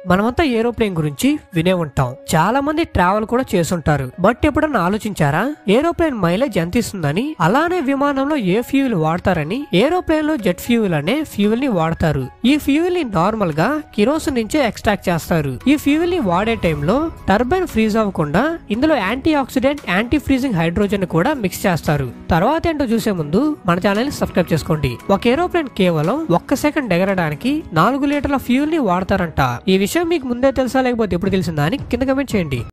మనమంతా ఏరోప్లేన్ గురించి వినే ఉంటాం చాలా మంది ట్రావెల్ కూడా చేసుంటారు బట్ ఎప్పుడన్నా ఆలోచించారా ఏరోప్లేన్ మైలేజ్ ఎంత ఇస్తుందని అలానే విమానంలో ఏ ఫ్యూయల్ వాడతారని ఏరోప్లేన్ లో జెట్ ఫ్యూయల్ అనే ఫ్యూయల్ ని వాడతారు ఈ ఫ్యూయల్ ని నార్మల్ గా కిరోసిన్ నుంచే ఎక్స్ట్రాక్ట్ చేస్తారు ఈ ఫ్యూయల్ ని వాడే టైంలో టర్బైన్ ఫ్రీజ్ అవ్వకుండా ఇందులో antioxidant anti freezing hydrogen కూడా మిక్స్ చేస్తారు తర్వాత ఏంటో చూసే ముందు మన ఛానల్ ని సబ్స్క్రైబ్ చేసుకోండి ఒక ఏరోప్లేన్ కేవలం ఒక్క సెకండ్ ఎగరడానికి నాలుగు లీటర్ల ఫ్యూయల్ ని వాడతారంట ఈ విషయం మీకు ముందే తెలుసా లేకపోతే ఎప్పుడు తెలిసిందా అని కింద కమెంట్ చేయండి